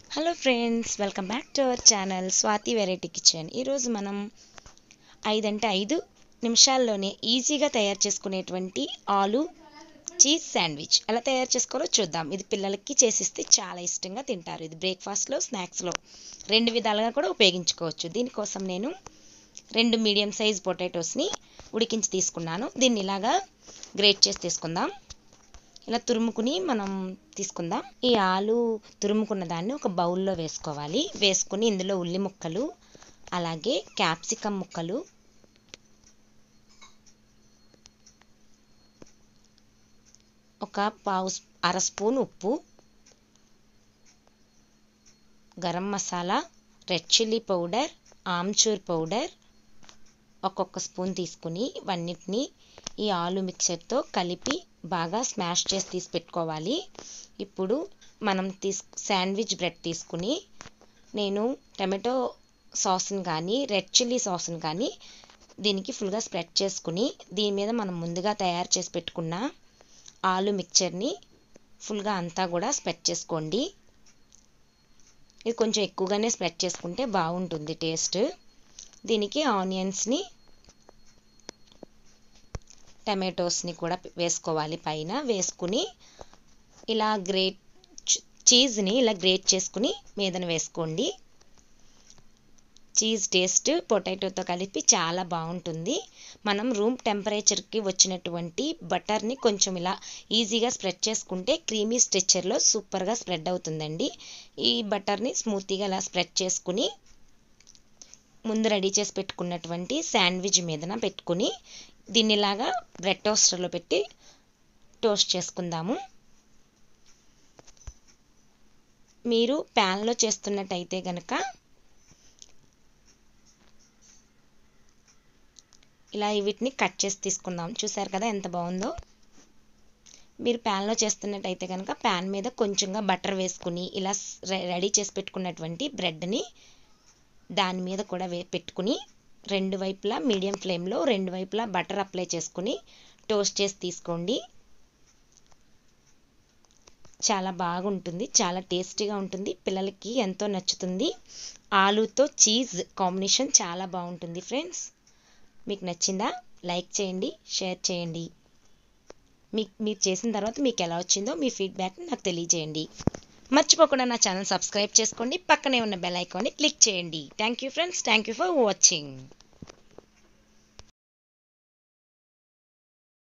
hello friends welcome back to our channel Swathi variety kitchen ఈరోజు మనం ఐదంటే ఐదు నిమిషాల్లోనే ఈజీగా తయారు చేసుకునేటువంటి ఆలు చీజ్ శాండ్విచ్ ఎలా తయారు చేసుకోవాలో చూద్దాం ఇది పిల్లలకి చేసిస్తే చాలా ఇష్టంగా తింటారు ఇది బ్రేక్ఫాస్ట్లో స్నాక్స్లో రెండు విధాలుగా కూడా ఉపయోగించుకోవచ్చు దీనికోసం నేను రెండు మీడియం సైజ్ పొటాటోస్ని ఉడికించి తీసుకున్నాను దీన్ని ఇలాగా గ్రేట్ చేసి తీసుకుందాం ఇలా తురుముకుని మనం తీసుకుందాం ఈ ఆలు తురుముకున్న దాన్ని ఒక బౌల్లో వేసుకోవాలి వేసుకుని ఇందులో ఉల్లి ముక్కలు అలాగే క్యాప్సికమ్ ముక్కలు ఒక పావు అర స్పూన్ ఉప్పు garam masala red chilli powder amchur powder ఒక్కొక్క స్పూన్ తీసుకుని ఇవన్నిటిని ఈ ఆలు మిక్చర్తో కలిపి బాగా స్మాష్ చేసి తీసి పెట్టుకోవాలి ఇప్పుడు మనం తీసు శాండ్విచ్ బ్రెడ్ తీసుకుని నేను టమాటో సాస్ని కానీ రెడ్ చిల్లీ సాస్ని కానీ దీనికి ఫుల్గా స్ప్రెడ్ చేసుకుని దీని మీద మనం ముందుగా తయారు చేసి పెట్టుకున్న ఆలు మిక్చర్ని ఫుల్గా అంతా కూడా స్ప్రెడ్ చేసుకోండి ఇది కొంచెం ఎక్కువగానే స్ప్రెడ్ చేసుకుంటే బాగుంటుంది టేస్ట్ దీనికి ఆనియన్స్ని టమాటోస్ని కూడా వేసుకోవాలి పైన వేసుకుని ఇలా గ్రేట్ చీజ్ని ఇలా గ్రేట్ చేసుకుని మీదన వేసుకోండి చీజ్ టేస్ట్ పొటాటోతో కలిపి చాలా బాగుంటుంది మనం రూమ్ టెంపరేచర్కి వచ్చినటువంటి బటర్ని కొంచెం ఇలా ఈజీగా స్ప్రెడ్ చేసుకుంటే క్రీమీ స్ట్రెచ్చర్లో సూపర్గా స్ప్రెడ్ అవుతుందండి ఈ బటర్ని స్మూతీగా ఇలా స్ప్రెడ్ చేసుకుని ముందు రెడీ చేసి పెట్టుకున్నటువంటి శాండ్విచ్ మీదన పెట్టుకుని దీన్నిలాగా బ్రెడ్ టోస్టర్లో పెట్టి టోస్ట్ చేసుకుందాము మీరు ప్యాన్లో చేస్తున్నట్టయితే కనుక ఇలా వీటిని కట్ చేసి తీసుకుందాం చూసారు కదా ఎంత బాగుందో మీరు ప్యాన్లో చేస్తున్నట్టయితే కనుక ప్యాన్ మీద కొంచెంగా బటర్ వేసుకుని ఇలా రెడీ చేసి పెట్టుకున్నటువంటి బ్రెడ్ని దాని మీద కూడా వే పెట్టుకుని రెండు వైపులా మీడియం ఫ్లేమ్లో రెండు వైపులా బటర్ అప్లై చేసుకుని టోస్ట్ చేసి తీసుకోండి చాలా బాగుంటుంది చాలా టేస్టీగా ఉంటుంది పిల్లలకి ఎంతో నచ్చుతుంది ఆలుతో చీజ్ కాంబినేషన్ చాలా బాగుంటుంది ఫ్రెండ్స్ మీకు నచ్చిందా లైక్ చేయండి షేర్ చేయండి మీకు మీరు చేసిన తర్వాత మీకు ఎలా వచ్చిందో మీ ఫీడ్బ్యాక్ నాకు తెలియజేయండి మర్చిపోకుండా నా ఛానల్ సబ్స్క్రైబ్ చేసుకోండి పక్కనే ఉన్న బెల్ ఐకాన్ని క్లిక్ చేయండి thank you friends thank you for watching